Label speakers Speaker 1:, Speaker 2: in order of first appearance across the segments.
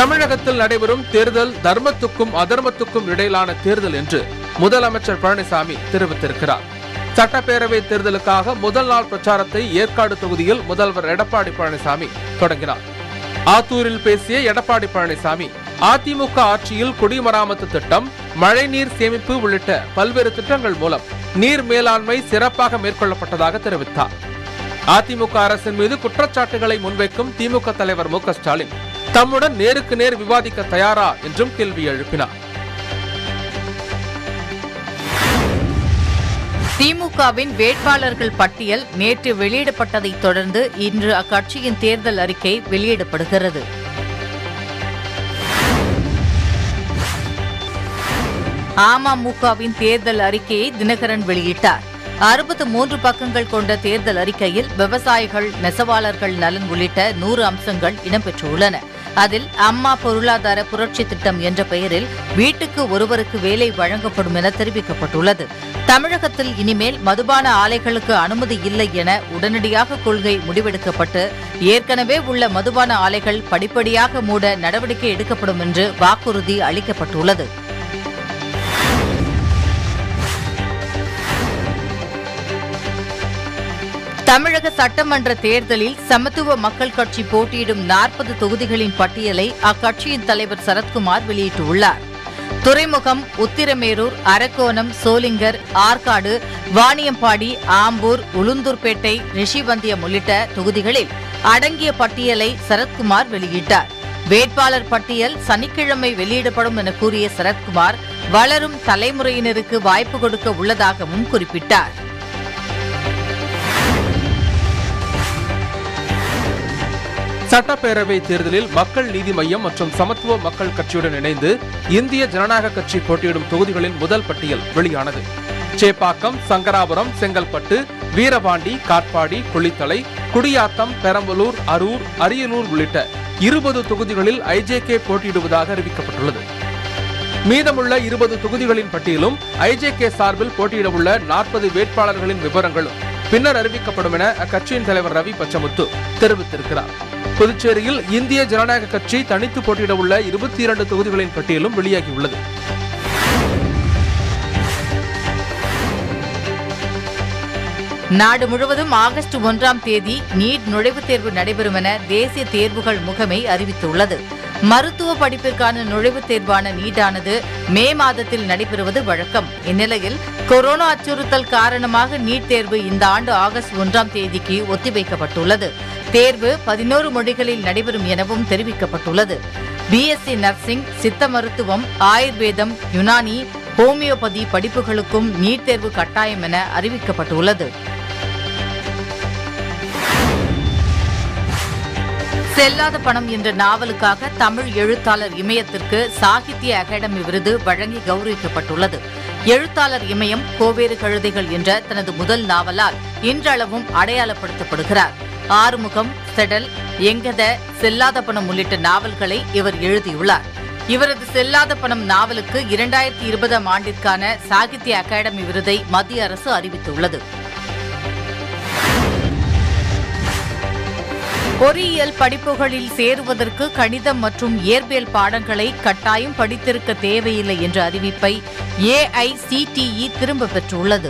Speaker 1: தமிழகத்தில் நடைபெறும் தேர்தல் தர்மத்துக்கும் அதர்மத்துக்கும் இடையிலான தேர்தல் என்று முதலமைச்சர் பழனிசாமி தெரிவித்திருக்கிறார் சட்டப்பேரவை தேர்தலுக்காக முதல் நாள் பிரச்சாரத்தை ஏற்காடு தொகுதியில் முதல்வர் எடப்பாடி பழனிசாமி தொடங்கினார் ஆத்தூரில் பேசிய எடப்பாடி பழனிசாமி அதிமுக ஆட்சியில் குடிமராமத்து திட்டம் மழைநீர் சேமிப்பு உள்ளிட்ட பல்வேறு திட்டங்கள் மூலம் நீர் மேலாண்மை சிறப்பாக மேற்கொள்ளப்பட்டதாக தெரிவித்தார் அதிமுக அரசின் மீது குற்றச்சாட்டுகளை முன்வைக்கும் திமுக தலைவர் மு க ஸ்டாலின் தம்முடன் நேருக்கு நேர் விவாதிக்க தயாரா என்றும் கேள்வி எழுப்பினார்
Speaker 2: திமுகவின் வேட்பாளர்கள் பட்டியல் நேற்று வெளியிடப்பட்டதைத் தொடர்ந்து இன்று அக்கட்சியின் தேர்தல் அறிக்கை வெளியிடப்படுகிறது அமமுகவின் தேர்தல் அறிக்கையை தினகரன் வெளியிட்டார் அறுபத்து மூன்று பக்கங்கள் கொண்ட தேர்தல் அறிக்கையில் விவசாயிகள் நெசவாளர்கள் நலன் உள்ளிட்ட நூறு அம்சங்கள் இடம்பெற்றுள்ளன அதில் அம்மா பொருளாதார புரட்சி திட்டம் என்ற பெயரில் வீட்டுக்கு ஒருவருக்கு வேலை வழங்கப்படும் என தெரிவிக்கப்பட்டுள்ளது தமிழகத்தில் இனிமேல் மதுபான ஆலைகளுக்கு அனுமதி இல்லை என உடனடியாக கொள்கை முடிவெடுக்கப்பட்டு ஏற்கனவே உள்ள மதுபான ஆலைகள் படிப்படியாக மூட நடவடிக்கை எடுக்கப்படும் என்று வாக்குறுதி அளிக்கப்பட்டுள்ளது தமிழக சட்டமன்ற தேர்தலில் சமத்துவ மக்கள் கட்சி போட்டியிடும் நாற்பது தொகுதிகளின் பட்டியலை அக்கட்சியின் தலைவர் சரத்குமார் வெளியிட்டுள்ளார் துறைமுகம் உத்திரமேரூர் அரக்கோணம் சோளிங்கர் ஆற்காடு வாணியம்பாடி ஆம்பூர் உளுந்தூர்பேட்டை ரிஷிவந்தியம் உள்ளிட்ட தொகுதிகளில் அடங்கிய பட்டியலை சரத்குமார் வெளியிட்டார் வேட்பாளர் பட்டியல் சனிக்கிழமை வெளியிடப்படும் என கூறிய சரத்குமார் வளரும் தலைமுறையினருக்கு வாய்ப்பு கொடுக்க உள்ளதாகவும் குறிப்பிட்டார்
Speaker 1: சட்டப்பேரவை தேர்தலில் மக்கள் நீதி மய்யம் மற்றும் சமத்துவ மக்கள் கட்சியுடன் இணைந்து இந்திய ஜனநாயக கட்சி போட்டியிடும் தொகுதிகளின் முதல் பட்டியல் வெளியானது சேப்பாக்கம் சங்கராபுரம் செங்கல்பட்டு வீரபாண்டி காட்பாடி குளித்தலை குடியாத்தம் பெரம்பலூர் அரூர் அரியலூர் உள்ளிட்ட இருபது தொகுதிகளில் ஐஜேகே போட்டியிடுவதாக அறிவிக்கப்பட்டுள்ளது மீதமுள்ள இருபது தொகுதிகளின் பட்டியலும் ஐஜேகே சார்பில் போட்டியிடவுள்ள நாற்பது வேட்பாளர்களின் விவரங்களும் பின்னர் அறிவிக்கப்படும் என அக்கட்சியின் தலைவர் ரவி பச்சமுத்து தெரிவித்திருக்கிறார் புதுச்சேரியில் இந்திய ஜனநாயக கட்சி தனித்து போட்டியிடவுள்ள இருபத்தி இரண்டு தொகுதிகளின் பட்டியலும் வெளியாகியுள்ளது
Speaker 2: நாடு முழுவதும் ஆகஸ்ட் ஒன்றாம் தேதி நீட் நுழைவுத் தேர்வு நடைபெறும் என தேசிய தேர்வுகள் முகமை அறிவித்துள்ளது மருத்துவ படிப்பிற்கான நுழைவுத் தேர்வான நீட்டானது மே மாதத்தில் நடைபெறுவது வழக்கம் இந்நிலையில் கொரோனா அச்சுறுத்தல் காரணமாக நீட் தேர்வு இந்த ஆண்டு ஆகஸ்ட் ஒன்றாம் தேதிக்கு ஒத்திவைக்கப்பட்டுள்ளது தேர்வு பதினோரு மொழிகளில் நடைபெறும் எனவும் தெரிவிக்கப்பட்டுள்ளது பிஎஸ்சி நர்சிங் சித்த மருத்துவம் ஆயுர்வேதம் யுனானி ஹோமியோபதி படிப்புகளுக்கும் நீட் தேர்வு கட்டாயம் என அறிவிக்கப்பட்டுள்ளது செல்லாத பணம் என்ற நாவலுக்காக தமிழ் எழுத்தாளர் இமயத்திற்கு சாகித்ய அகாடமி விருது வழங்கி கௌரவிக்கப்பட்டுள்ளது எழுத்தாளர் இமயம் கோவேறு கழுதைகள் என்ற தனது முதல் நாவலால் இன்றளவும் அடையாளப்படுத்தப்படுகிறார் ஆறுமுகம் செடல் எங்கத செல்லாத பணம் உள்ளிட்ட நாவல்களை இவர் எழுதியுள்ளார் இவரது செல்லாத பணம் நாவலுக்கு இரண்டாயிரத்தி இருபதாம் ஆண்டிற்கான சாகித்ய அகாடமி விருதை மத்திய அரசு அறிவித்துள்ளது பொறியியல் படிப்புகளில் சேருவதற்கு கணிதம் மற்றும் இயற்பியல் பாடங்களை கட்டாயம் படித்திருக்க தேவையில்லை என்ற அறிவிப்பை ஏஐசிடிஇ திரும்பப் பெற்றுள்ளது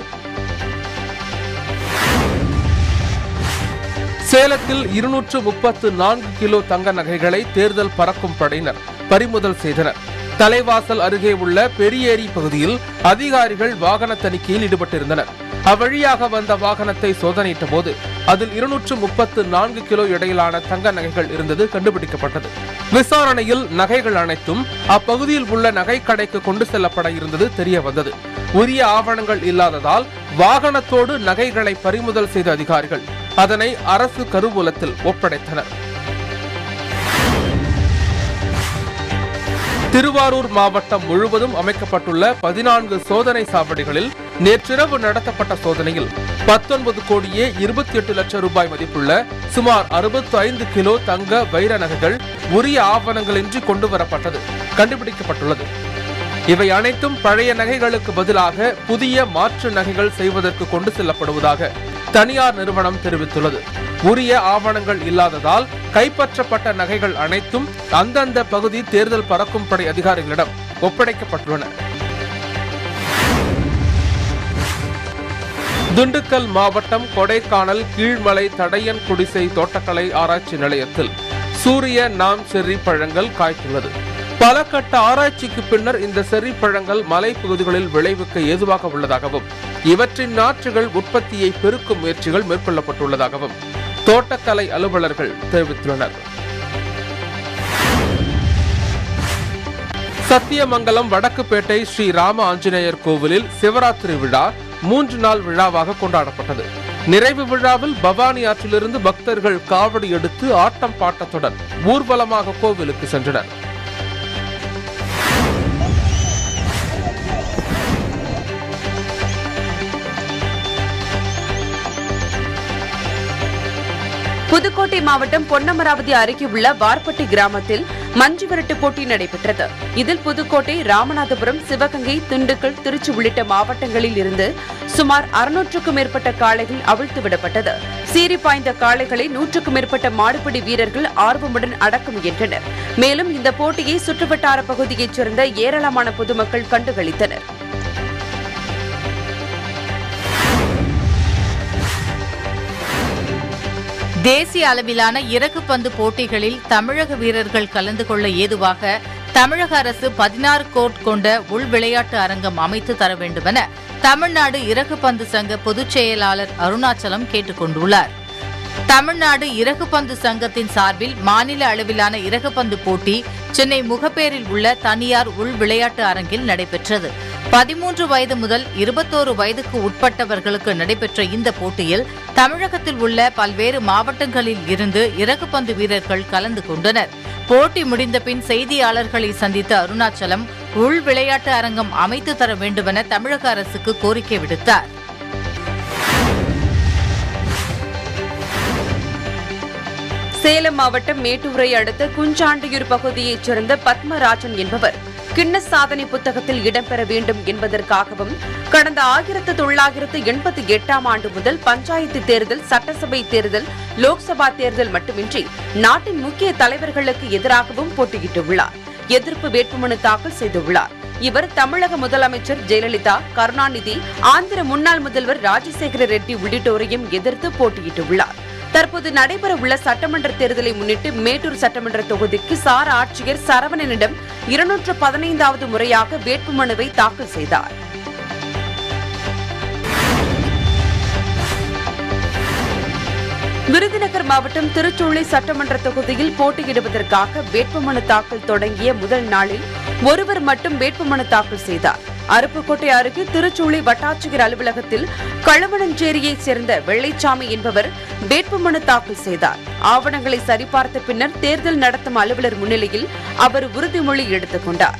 Speaker 1: சேலத்தில் இருநூற்று முப்பத்து நான்கு கிலோ தங்க நகைகளை தேர்தல் பறக்கும் படையினர் பறிமுதல் செய்தனர் தலைவாசல் அருகே உள்ள பெரியேரி பகுதியில் அதிகாரிகள் வாகன தணிக்கையில் ஈடுபட்டிருந்தனர் அவ்வழியாக வந்த வாகனத்தை சோதனையிட்ட போது அதில் இருநூற்று முப்பத்து நான்கு கிலோ எடையிலான தங்க நகைகள் இருந்தது கண்டுபிடிக்கப்பட்டது விசாரணையில் நகைகள் அனைத்தும் அப்பகுதியில் உள்ள நகை கடைக்கு கொண்டு செல்லப்பட இருந்தது தெரிய வந்தது உரிய ஆவணங்கள் இல்லாததால் வாகனத்தோடு நகைகளை பறிமுதல் செய்த அதிகாரிகள் அதனை அரசு கருவூலத்தில் ஒப்படைத்தனர் திருவாரூர் மாவட்டம் முழுவதும் அமைக்கப்பட்டுள்ள பதினான்கு சோதனை சாவடிகளில் நேற்றிரவு நடத்தப்பட்ட சோதனையில் பத்தொன்பது கோடியே இருபத்தி எட்டு லட்சம் ரூபாய் மதிப்புள்ள சுமார் அறுபத்தி ஐந்து கிலோ தங்க வைர நகைகள் உரிய ஆவணங்களின்றி கொண்டு வரப்பட்டது கண்டுபிடிக்கப்பட்டுள்ளது இவை அனைத்தும் பழைய நகைகளுக்கு பதிலாக புதிய மாற்று நகைகள் செய்வதற்கு கொண்டு செல்லப்படுவதாக தனியார் நிறுவனம் தெரிவித்துள்ளது உரிய ஆவணங்கள் இல்லாததால் கைப்பற்றப்பட்ட நகைகள் அனைத்தும் அந்தந்த பகுதி தேர்தல் பறக்கும் படை அதிகாரிகளிடம் ஒப்படைக்கப்பட்டுள்ளன திண்டுக்கல் மாவட்டம் கொடைக்கானல் கீழ்மலை தடையன் குடிசை தோட்டக்கலை ஆராய்ச்சி நிலையத்தில் சூரிய நாம் செர்ரி பழங்கள் காய்த்துள்ளது பல கட்ட ஆராய்ச்சிக்கு பின்னர் இந்த செர்ரி பழங்கள் மலைப்பகுதிகளில் விளைவிக்க ஏதுவாக உள்ளதாகவும் இவற்றின் நாற்றுகள் உற்பத்தியை பெருக்கும் முயற்சிகள் மேற்கொள்ளப்பட்டுள்ளதாகவும் தோட்டக்கலை அலுவலர்கள் தெரிவித்துள்ளனர் சத்தியமங்கலம் வடக்குப்பேட்டை ஸ்ரீ ராம ஆஞ்சநேயர் கோவிலில் சிவராத்திரி விழா மூன்று நாள் விழாவாக கொண்டாடப்பட்டது நிறைவு விழாவில் பவானி ஆற்றிலிருந்து பக்தர்கள் காவடி எடுத்து ஆட்டம் பாட்டத்துடன் ஊர்வலமாக கோவிலுக்கு சென்றனர்
Speaker 3: புதுக்கோட்டை மாவட்டம் பொன்னமராவதி அருகே உள்ள வார்பட்டி கிராமத்தில் மஞ்சு விரட்டு போட்டி நடைபெற்றது இதில் புதுக்கோட்டை ராமநாதபுரம் சிவகங்கை திண்டுக்கல் திருச்சி உள்ளிட்ட மாவட்டங்களில் இருந்து சுமார் அறுநூற்றுக்கும் மேற்பட்ட காளைகள் அவிழ்த்து விடப்பட்டது சீறி பாய்ந்த காளைகளை நூற்றுக்கும் மேற்பட்ட மாடுபிடி வீரர்கள் ஆர்வமுடன் அடக்க முயன்றனர் மேலும் இந்த போட்டியை சுற்றுவட்டார பகுதியைச் சேர்ந்த ஏராளமான பொதுமக்கள் கண்டுகளித்தனர்
Speaker 2: தேசிய அளவிலான இறகு பந்து போட்டிகளில் தமிழக வீரர்கள் கலந்து கொள்ள ஏதுவாக தமிழக அரசு பதினாறு கோட் கொண்ட உள் விளையாட்டு அரங்கம் அமைத்து தர வேண்டுமென தமிழ்நாடு இறகு பந்து சங்க பொதுச் செயலாளர் அருணாச்சலம் கேட்டுக் கொண்டுள்ளார் தமிழ்நாடு இறகுப்பந்து சங்கத்தின் சார்பில் மாநில அளவிலான இறகுப்பந்து போட்டி சென்னை முகப்பேரில் உள்ள தனியார் உள் விளையாட்டு அரங்கில் நடைபெற்றது பதிமூன்று வயது முதல் இருபத்தோரு வயதுக்கு உட்பட்டவர்களுக்கு நடைபெற்ற இந்த போட்டியில் தமிழகத்தில் உள்ள பல்வேறு மாவட்டங்களில் இருந்து இறகுப்பந்து வீரர்கள் கலந்து கொண்டனர் போட்டி முடிந்த பின் செய்தியாளர்களை சந்தித்த அருணாச்சலம் உள் விளையாட்டு அரங்கம் அமைத்து தர வேண்டுமென தமிழக அரசுக்கு கோரிக்கை விடுத்தார்
Speaker 3: சேலம் மாவட்டம் மேட்டூரை அடுத்த குஞ்சாண்டியூர் பகுதியைச் சேர்ந்த பத்மராஜன் என்பவர் கின்னஸ் சாதனை புத்தகத்தில் இடம்பெற வேண்டும் என்பதற்காகவும் கடந்த ஆயிரத்து தொள்ளாயிரத்து எண்பத்தி எட்டாம் ஆண்டு முதல் பஞ்சாயத்து தேர்தல் சட்டசபை தேர்தல் லோக்சபா தேர்தல் மட்டுமின்றி நாட்டின் முக்கிய தலைவர்களுக்கு எதிராகவும் போட்டியிட்டுள்ளார் எதிர்ப்பு வேட்புமனு தாக்கல் செய்துள்ளார் இவர் தமிழக முதலமைச்சர் ஜெயலலிதா கருணாநிதி ஆந்திர முன்னாள் முதல்வர் ராஜசேகர ரெட்டி உள்ளிட்டோரையும் எதிர்த்து போட்டியிட்டுள்ளார் தற்போது நடைபெறவுள்ள சட்டமன்ற தேர்தலை முன்னிட்டு மேட்டூர் சட்டமன்ற தொகுதிக்கு சார் ஆட்சியர் சரவணனிடம் இருநூற்று பதினைந்தாவது முறையாக வேட்புமனுவை தாக்கல் செய்தார் விருதுநகர் மாவட்டம் திருச்சூளை சட்டமன்ற தொகுதியில் போட்டியிடுவதற்காக வேட்புமனு தாக்கல் தொடங்கிய முதல் நாளில் ஒருவர் மட்டும் வேட்புமனு தாக்கல் செய்தார் அருப்புக்கோட்டை அருகே திருச்சூளை வட்டாட்சியர் அலுவலகத்தில் களுவனஞ்சேரியைச் சேர்ந்த வெள்ளைச்சாமி என்பவர் வேட்புமனு தாக்கல் செய்தார் ஆவணங்களை சரிபார்த்த பின்னர் தேர்தல் நடத்தும் அலுவலர் முன்னிலையில் அவர் உறுதிமொழி எடுத்துக் கொண்டார்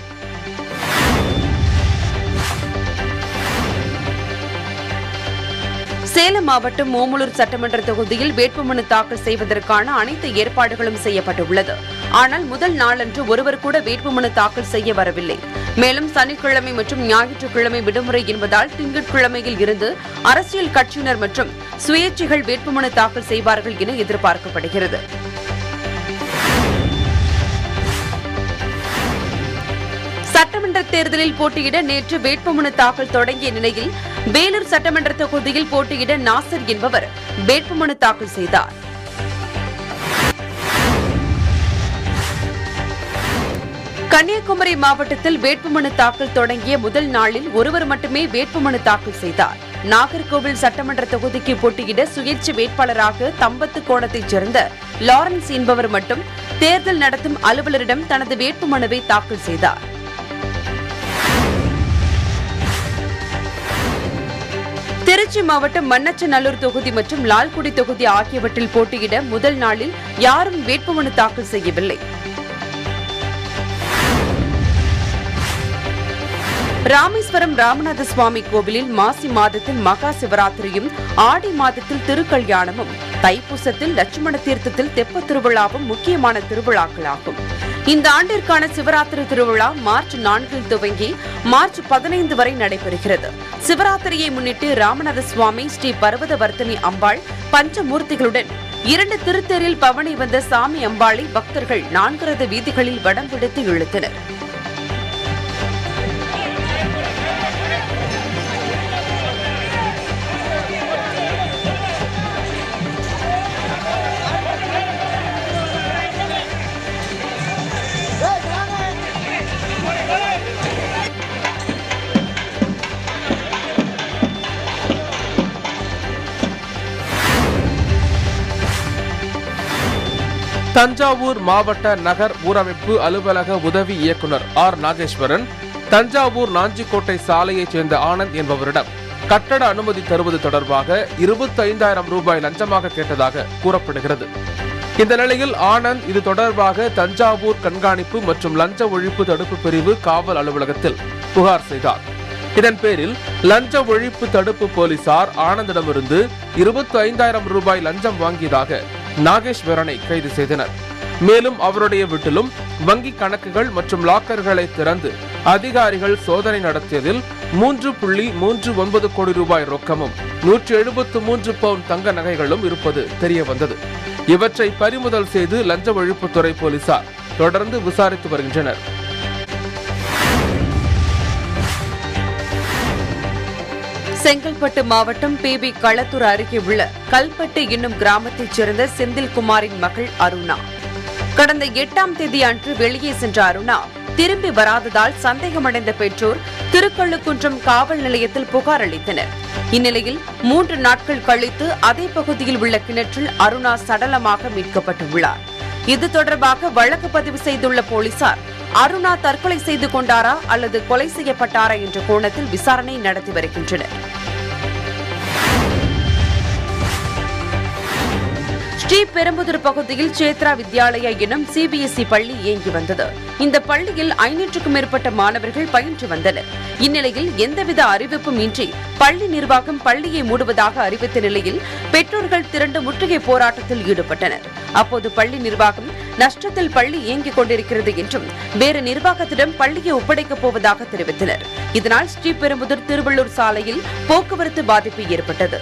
Speaker 3: சேலம் மாவட்டம் ஓமலூர் சட்டமன்ற தொகுதியில் வேட்புமனு தாக்கல் செய்வதற்கான அனைத்து ஏற்பாடுகளும் செய்யப்பட்டுள்ளது ஆனால் முதல் நாளன்று ஒருவர் கூட வேட்புமனு தாக்கல் செய்ய வரவில்லை மேலும் சனிக்கிழமை மற்றும் ஞாயிற்றுக்கிழமை விடுமுறை என்பதால் திங்கட்கிழமையில் இருந்து அரசியல் கட்சியினர் மற்றும் சுயேட்சைகள் வேட்புமனு தாக்கல் செய்வார்கள் என எதிர்பார்க்கப்படுகிறது சட்டமன்ற தேர்தலில் போட்டியிட நேற்று வேட்புமனு தாக்கல் தொடங்கிய நிலையில் வேலூர் சட்டமன்ற தொகுதியில் போட்டியிட நாசர் என்பவர் வேட்புமனு தாக்கல் செய்தார் கன்னியாகுமரி மாவட்டத்தில் வேட்புமனு தாக்கல் தொடங்கிய முதல் நாளில் ஒருவர் மட்டுமே வேட்புமனு தாக்கல் செய்தார் நாகர்கோவில் சட்டமன்ற தொகுதிக்கு போட்டியிட சுயேட்சை வேட்பாளராக தம்பத்து கோணத்தைச் சேர்ந்த லாரன்ஸ் என்பவர் மட்டும் தேர்தல் நடத்தும் அலுவலரிடம் தனது வேட்புமனுவை தாக்கல் செய்தார் திருச்சி மாவட்டம் மண்ணச்சநல்லூர் தொகுதி மற்றும் லால்குடி தொகுதி ஆகியவற்றில் போட்டியிட முதல் நாளில் யாரும் வேட்புமனு தாக்கல் செய்யவில்லை ராமேஸ்வரம் ராமநாத சுவாமி கோவிலில் மாசி மாதத்தில் மகா சிவராத்திரியும் ஆடி மாதத்தில் திருக்கல்யாணமும் தைப்பூசத்தில் லட்சுமண தீர்த்தத்தில் தெப்ப திருவிழாவும் முக்கியமான திருவிழாக்களாகும் இந்த ஆண்டிற்கான சிவராத்திரி திருவிழா மார்ச் நான்கில் துவங்கி மார்ச் பதினைந்து வரை நடைபெறுகிறது சிவராத்திரியை முன்னிட்டு ராமநாத சுவாமி ஸ்ரீ பர்வதவர்த்தினி அம்பாள் பஞ்சமூர்த்திகளுடன் இரண்டு திருத்தேரில் பவனி வந்த சாமி அம்பாளை பக்தர்கள் நான்கு ரத வீதிகளில் வடம் பிடித்து இழுத்தனர்
Speaker 1: தஞ்சாவூர் மாவட்ட நகர் ஊரமைப்பு அலுவலக உதவி இயக்குனர் ஆர் நாகேஸ்வரன் தஞ்சாவூர் நாஞ்சிக்கோட்டை சாலையைச் சேர்ந்த ஆனந்த் என்பவரிடம் கட்டட அனுமதி தருவது தொடர்பாக இருபத்தைந்தாயிரம் ரூபாய் லஞ்சமாக கேட்டதாக கூறப்படுகிறது இந்த நிலையில் ஆனந்த் இது தொடர்பாக தஞ்சாவூர் கண்காணிப்பு மற்றும் லஞ்ச ஒழிப்பு தடுப்பு பிரிவு காவல் அலுவலகத்தில் புகார் செய்தார் இதன் பேரில் லஞ்ச ஒழிப்பு தடுப்பு போலீசார் ஆனந்திடமிருந்து இருபத்தி ஐந்தாயிரம் ரூபாய் லஞ்சம் வாங்கியதாக நாகேஸ்வரனை கைது செய்தனர் மேலும் அவருடைய வீட்டிலும் வங்கி கணக்குகள் மற்றும் லாக்கர்களை திறந்து அதிகாரிகள் சோதனை நடத்தியதில் மூன்று புள்ளி மூன்று ஒன்பது கோடி ரூபாய் ரொக்கமும் நூற்றி எழுபத்து மூன்று பவுன் தங்க நகைகளும் இருப்பது தெரிய வந்தது இவற்றை பறிமுதல் செய்து லஞ்ச ஒழிப்புத்துறை போலீசார் தொடர்ந்து விசாரித்து வருகின்றனர்
Speaker 3: செங்கல்பட்டு மாவட்டம் பேபி களத்தூர் அருகே உள்ள கல்பட்டு என்னும் கிராமத்தைச் சேர்ந்த செந்தில்குமாரின் மகள் அருணா கடந்த எட்டாம் தேதி அன்று வெளியே சென்ற அருணா திரும்பி வராததால் சந்தேகமடைந்த பெற்றோர் திருக்கள்ளுக்குன்றம் காவல் நிலையத்தில் புகார் அளித்தனர் இந்நிலையில் மூன்று நாட்கள் கழித்து அதே பகுதியில் உள்ள கிணற்றில் அருணா சடலமாக மீட்கப்பட்டுள்ளார் இது தொடர்பாக வழக்கு பதிவு செய்துள்ள போலீசார் அருணா தற்கொலை செய்து கொண்டாரா அல்லது கொலை செய்யப்பட்டாரா என்ற கோணத்தில் விசாரணை நடத்தி வருகின்றனர் ஸ்ரீபெரும்புதூர் பகுதியில் சேத்ரா வித்யாலயா எனும் சிபிஎஸ்இ பள்ளி இயங்கி வந்தது இந்த பள்ளியில் ஐநூற்றுக்கும் மேற்பட்ட மாணவர்கள் பயின்று வந்தனர் இந்நிலையில் எந்தவித அறிவிப்பும் இன்றி பள்ளி நிர்வாகம் பள்ளியை மூடுவதாக அறிவித்த நிலையில் பெற்றோர்கள் திரண்டு முற்றுகை போராட்டத்தில் ஈடுபட்டனர் அப்போது பள்ளி நிர்வாகம் நஷ்டத்தில் பள்ளி இயங்கிக் கொண்டிருக்கிறது என்றும் வேறு நிர்வாகத்திடம் பள்ளியை ஒப்படைக்கப் போவதாக தெரிவித்தனர் இதனால் ஸ்ரீபெரும்புதூர் திருவள்ளூர் சாலையில் போக்குவரத்து பாதிப்பு ஏற்பட்டது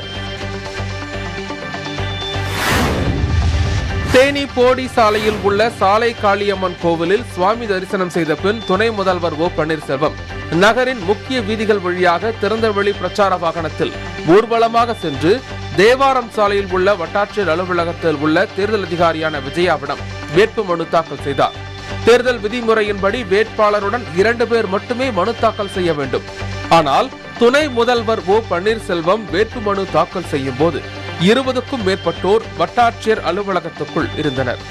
Speaker 1: தேனி போடி சாலையில் உள்ள சாலை காளியம்மன் கோவிலில் சுவாமி தரிசனம் செய்த பின் துணை முதல்வர் ஓ பன்னீர்செல்வம் நகரின் முக்கிய வீதிகள் வழியாக திறந்தவெளி பிரச்சார வாகனத்தில் ஊர்வலமாக சென்று தேவாரம் சாலையில் உள்ள வட்டாட்சியர் அலுவலகத்தில் உள்ள தேர்தல் அதிகாரியான விஜயாவிடம் வேட்பு மனு தாக்கல் செய்தார் தேர்தல் விதிமுறையின்படி வேட்பாளருடன் இரண்டு பேர் மட்டுமே மனு தாக்கல் செய்ய வேண்டும் ஆனால் துணை முதல்வர் ஓ பன்னீர்செல்வம் வேட்புமனு தாக்கல் செய்யும் போது இருபதுக்கும் மேற்பட்டோர் வட்டாட்சியர் அலுவலகத்துக்குள் இருந்தனர்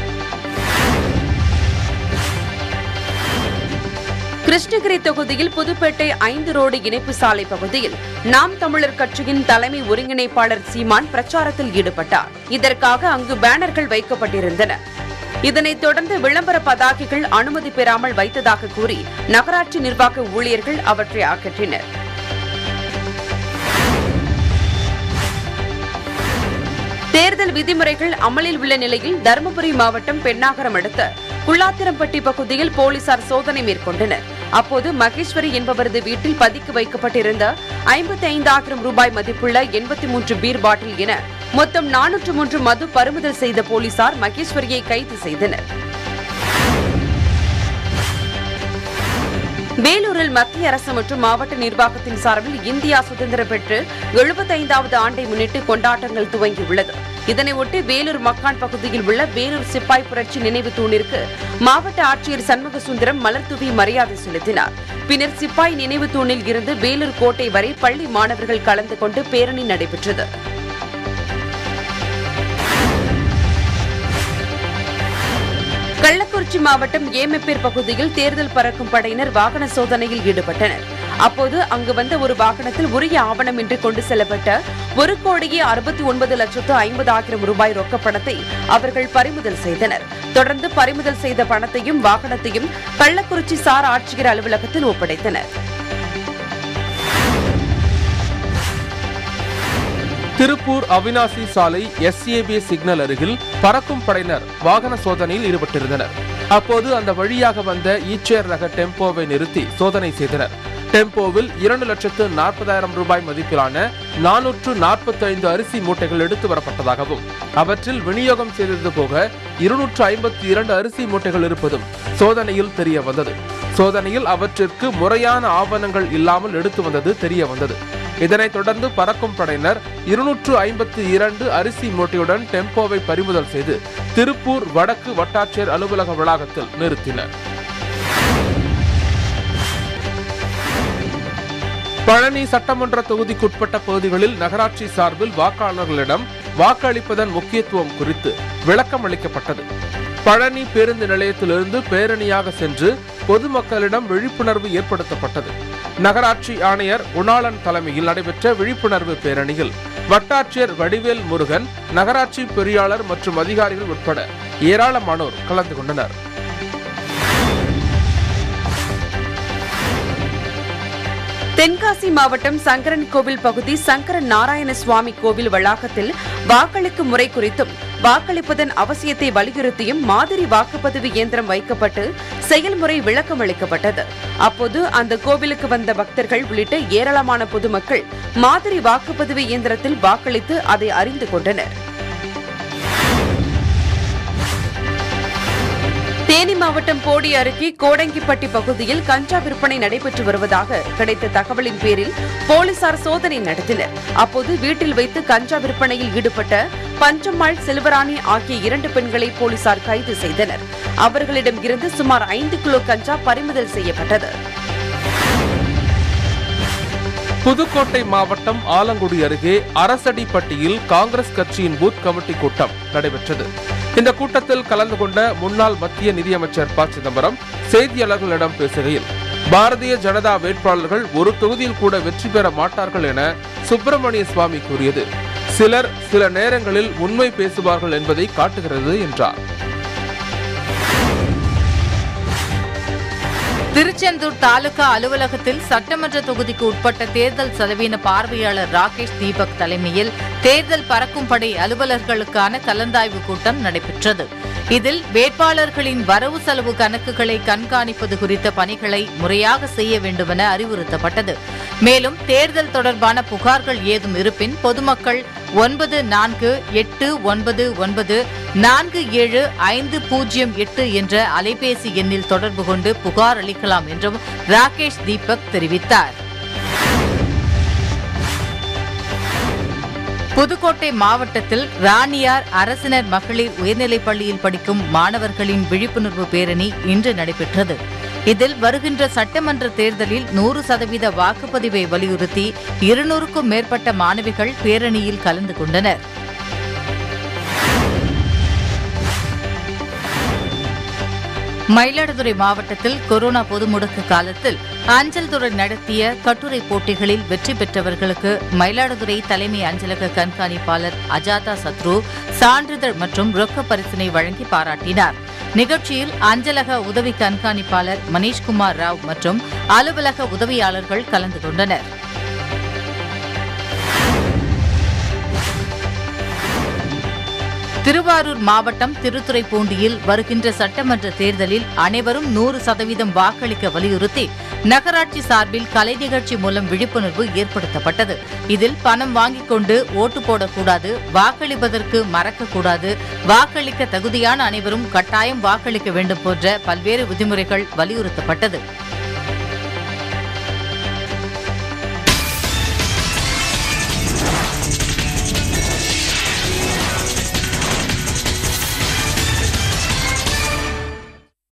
Speaker 3: கிருஷ்ணகிரி தொகுதியில் புதுப்பேட்டை ஐந்து ரோடு இணைப்பு சாலை பகுதியில் நாம் தமிழர் கட்சியின் தலைமை ஒருங்கிணைப்பாளர் சீமான் பிரச்சாரத்தில் ஈடுபட்டார் இதற்காக அங்கு பேனர்கள் வைக்கப்பட்டிருந்தன இதனைத் தொடர்ந்து விளம்பர பதாகைகள் அனுமதி பெறாமல் வைத்ததாக கூறி நகராட்சி நிர்வாக ஊழியர்கள் அவற்றை அகற்றினர் தேர்தல் விதிமுறைகள் அமலில் உள்ள நிலையில் தருமபுரி மாவட்டம் பெண்ணாகரம் அடுத்த குள்ளாத்திரம்பட்டி பகுதியில் போலீசார் சோதனை மேற்கொண்டனர் அப்போது மகேஸ்வரி என்பவரது வீட்டில் பதுக்கி வைக்கப்பட்டிருந்த ஐம்பத்தி ஐந்தாயிரம் ரூபாய் மதிப்புள்ள எண்பத்தி மூன்று பீர் பாட்டில் என மொத்தம் நானூற்று மூன்று மது பறிமுதல் செய்த போலீசார் மகேஸ்வரியை கைது செய்தனர் வேலூரில் மத்திய அரசு மற்றும் மாவட்ட நிர்வாகத்தின் சார்பில் இந்தியா சுதந்திரம் பெற்று எழுபத்தைந்தாவது ஆண்டை முன்னிட்டு கொண்டாட்டங்கள் துவங்கியுள்ளது இதனையொட்டி வேலூர் மக்கான் பகுதியில் உள்ள வேலூர் சிப்பாய் புரட்சி நினைவு தூணிற்கு மாவட்ட ஆட்சியர் சண்முக சுந்தரம் மலர் தூவி மரியாதை செலுத்தினார் பின்னர் சிப்பாய் நினைவு தூணில் இருந்து வேலூர் கோட்டை வரை பள்ளி மாணவர்கள் கலந்து கொண்டு பேரணி நடைபெற்றது கள்ளக்குறிச்சி மாவட்டம் ஏமெப்பேர் பகுதியில் தேர்தல் பறக்கும் படையினர் வாகன சோதனையில் ஈடுபட்டனர் அப்போது அங்கு வந்த ஒரு வாகனத்தில் உரிய ஆவணமின்றி கொண்டு செல்லப்பட்ட ஒரு கோடியே அறுபத்தி ஒன்பது லட்சத்து ஐம்பதாயிரம் ரூபாய் ரொக்க பணத்தை அவர்கள் பறிமுதல் செய்தனர் தொடர்ந்து பறிமுதல் செய்த பணத்தையும் வாகனத்தையும் கள்ளக்குறிச்சி சார் ஆட்சியர் அலுவலகத்தில் ஒப்படைத்தனர்
Speaker 1: திருப்பூர் அவினாசி சாலை எஸ்ஏபி சிக்னல் அருகில் பறக்கும் படையினர் வாகன சோதனையில் ஈடுபட்டிருந்தனர் அப்போது அந்த வழியாக வந்த ஈச்சேர் ரக டெம்போவை நிறுத்தி சோதனை செய்தனர் டெம்போவில் இரண்டு லட்சத்து நாற்பதாயிரம் ரூபாய் மதிப்பிலான நானூற்று நாற்பத்தி ஐந்து அரிசி மூட்டைகள் எடுத்து வரப்பட்டதாகவும் அவற்றில் விநியோகம் செய்தது போக இருநூற்று ஐம்பத்தி இரண்டு அரிசி மூட்டைகள் இருப்பதும் சோதனையில் தெரிய வந்தது சோதனையில் அவற்றிற்கு முறையான ஆவணங்கள் இல்லாமல் எடுத்து வந்தது தெரிய வந்தது இதனைத் தொடர்ந்து பறக்கும் படையினர் இருநூற்று ஐம்பத்தி இரண்டு அரிசி மூட்டையுடன் டெம்போவை பறிமுதல் செய்து திருப்பூர் வடக்கு வட்டாட்சியர் அலுவலக வளாகத்தில் நிறுத்தினர் பழனி சட்டமன்ற தொகுதிக்குட்பட்ட பகுதிகளில் நகராட்சி சார்பில் வாக்காளர்களிடம் வாக்களிப்பதன் முக்கியத்துவம் குறித்து விளக்கம் அளிக்கப்பட்டது பழனி பேருந்து நிலையத்திலிருந்து பேரணியாக சென்று பொதுமக்களிடம் விழிப்புணர்வு ஏற்படுத்தப்பட்டது நகராட்சி ஆணையர் குணாளன் தலைமையில் நடைபெற்ற விழிப்புணர்வு பேரணியில் வட்டாட்சியர் வடிவேல் முருகன் நகராட்சி பொறியாளர் மற்றும் அதிகாரிகள் உட்பட ஏராளமானோர் கலந்து கொண்டனர்
Speaker 3: தென்காசி மாவட்டம் சங்கரன் கோவில் பகுதி சங்கர நாராயண சுவாமி கோவில் வளாகத்தில் வாக்களிக்கும் முறை குறித்தும் வாக்களிப்பதன் அவசியத்தை வலியுறுத்தியும் மாதிரி வாக்குப்பதிவு இயந்திரம் வைக்கப்பட்டு செயல்முறை விளக்கம் அளிக்கப்பட்டது அப்போது அந்த கோவிலுக்கு வந்த பக்தர்கள் உள்ளிட்ட ஏராளமான பொதுமக்கள் மாதிரி வாக்குப்பதிவு இயந்திரத்தில் வாக்களித்து அதை அறிந்து கொண்டனர் தேனி மாவட்டம் போடி அருகே கோடங்கிப்பட்டி பகுதியில் கஞ்சா விற்பனை நடைபெற்று வருவதாக கிடைத்த தகவலின் பேரில் போலீசார் சோதனை நடத்தினர் அப்போது வீட்டில் வைத்து கஞ்சா விற்பனையில் ஈடுபட்ட பஞ்சம்மாள் செல்வராணி ஆகிய இரண்டு பெண்களை போலீசார் கைது செய்தனர் அவர்களிடம் இருந்து சுமார் ஐந்து கிலோ கஞ்சா பறிமுதல் செய்யப்பட்டது
Speaker 1: புதுக்கோட்டை மாவட்டம் ஆலங்குடி அருகே அரசடிப்பட்டியில் காங்கிரஸ் கட்சியின் பூத் கமிட்டி கூட்டம் நடைபெற்றது இந்த கூட்டத்தில் கலந்து கொண்ட முன்னாள் மத்திய நிதியமைச்சர் ப சிதம்பரம் செய்தியாளர்களிடம் பேசுகையில் பாரதிய ஜனதா வேட்பாளர்கள் ஒரு தொகுதியில் கூட வெற்றி பெற மாட்டார்கள் என சுப்பிரமணிய சுவாமி கூறியது சிலர் சில நேரங்களில் உண்மை பேசுவார்கள் என்பதை காட்டுகிறது என்றார்
Speaker 2: திருச்செந்தூர் தாலுகா அலுவலகத்தில் சட்டமன்ற தொகுதிக்கு உட்பட்ட தேர்தல் செலவின பார்வையாளர் ராகேஷ் தீபக் தலைமையில் தேர்தல் பறக்கும் படை அலுவலர்களுக்கான கலந்தாய்வு கூட்டம் நடைபெற்றது இதில் வேட்பாளர்களின் வரவு செலவு கணக்குகளை கண்காணிப்பது குறித்த பணிகளை முறையாக செய்ய வேண்டுமென அறிவுறுத்தப்பட்டது மேலும் தேர்தல் தொடர்பான புகார்கள் ஏதும் இருப்பின் பொதுமக்கள் ஒன்பது நான்கு எட்டு ஒன்பது ஒன்பது நான்கு ஏழு ஐந்து பூஜ்ஜியம் எட்டு என்ற அலைபேசி எண்ணில் தொடர்பு கொண்டு புகார் அளிக்கலாம் என்றும் ராகேஷ் தீபக் தெரிவித்தார் புதுக்கோட்டை மாவட்டத்தில் ராணியார் அரசினர் மகளிர் உயர்நிலைப் பள்ளியில் படிக்கும் மாணவர்களின் விழிப்புணர்வு பேரணி இன்று நடைபெற்றது இதில் வருகின்ற சட்டமன்ற தேர்தலில் நூறு சதவீத வாக்குப்பதிவை வலியுறுத்தி இருநூறுக்கும் மேற்பட்ட மாணவிகள் பேரணியில் கலந்து கொண்டனர் மயிலாடுதுறை மாவட்டத்தில் கொரோனா பொது முடக்கு காலத்தில் அஞ்சல் துறை நடத்திய கட்டுரை போட்டிகளில் வெற்றி பெற்றவர்களுக்கு மயிலாடுதுறை தலைமை அஞ்சலக கண்காணிப்பாளர் அஜாதா சத்ரு சான்றிதழ் மற்றும் ரொக்க பரிசினை வழங்கி பாராட்டினார் நிகழ்ச்சியில் அஞ்சலக உதவி கண்காணிப்பாளர் மணீஷ்குமார் ராவ் மற்றும் அலுவலக உதவியாளர்கள் கலந்து கொண்டனர் திருவாரூர் மாவட்டம் திருத்துறைப்பூண்டியில் வருகின்ற சட்டமன்ற தேர்தலில் அனைவரும் நூறு சதவீதம் வாக்களிக்க வலியுறுத்தி நகராட்சி சார்பில் கலை நிகழ்ச்சி மூலம் விழிப்புணர்வு ஏற்படுத்தப்பட்டது இதில் பணம் வாங்கிக் கொண்டு ஓட்டு போடக்கூடாது வாக்களிப்பதற்கு மறக்கக்கூடாது வாக்களிக்க தகுதியான அனைவரும் கட்டாயம் வாக்களிக்க வேண்டும் போன்ற பல்வேறு விதிமுறைகள் வலியுறுத்தப்பட்டது